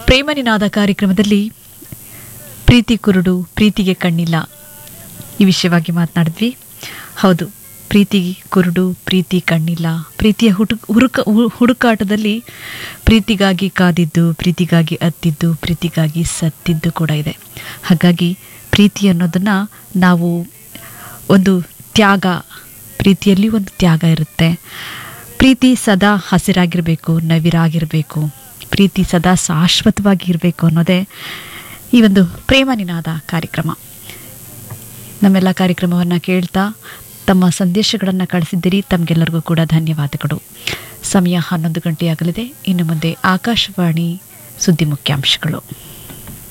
ಪ್ರೇಮ ನಿನಾದ ಕಾರ್ಯಕ್ರಮದಲ್ಲಿ ಪ್ರೀತಿ ಕುರುಡು ಪ್ರೀತಿಗೆ ಕಣ್ಣಿಲ್ಲ ಈ ವಿಷಯವಾಗಿ ಮಾತನಾಡಿದ್ವಿ ಹೌದು ಪ್ರೀತಿ ಕುರುಡು ಪ್ರೀತಿ ಕಣ್ಣಿಲ್ಲ ಪ್ರೀತಿಯ ಹುಡು ಹುಡುಕ ಹು- ಹುಡುಕಾಟದಲ್ಲಿ ಪ್ರೀತಿಗಾಗಿ ಕಾದಿದ್ದು ಪ್ರೀತಿಗಾಗಿ ಅತ್ತಿದ್ದು ಪ್ರೀತಿಗಾಗಿ ಸತ್ತಿದ್ದು ಕೂಡ ಇದೆ ಹಾಗಾಗಿ ಪ್ರೀತಿ ಅನ್ನೋದನ್ನು ನಾವು ಒಂದು ತ್ಯಾಗ ಪ್ರೀತಿಯಲ್ಲಿ ಒಂದು ತ್ಯಾಗ ಇರುತ್ತೆ ಪ್ರೀತಿ ಸದಾ ಹಸಿರಾಗಿರಬೇಕು ನವಿರಾಗಿರಬೇಕು ಪ್ರೀತಿ ಸದಾ ಶಾಶ್ವತವಾಗಿ ಇರಬೇಕು ಅನ್ನೋದೇ ಈ ಒಂದು ಪ್ರೇಮ ನಿನಾದ ಕಾರ್ಯಕ್ರಮ ನಮ್ಮೆಲ್ಲ ಕಾರ್ಯಕ್ರಮವನ್ನು ಕೇಳ್ತಾ ತಮ್ಮ ಸಂದೇಶಗಳನ್ನು ಕಳಿಸಿದ್ದೀರಿ ತಮಗೆಲ್ಲರಿಗೂ ಕೂಡ ಧನ್ಯವಾದಗಳು ಸಮಯ ಹನ್ನೊಂದು ಗಂಟೆಯಾಗಲಿದೆ ಇನ್ನು ಮುಂದೆ ಆಕಾಶವಾಣಿ ಸುದ್ದಿ ಮುಖ್ಯಾಂಶಗಳು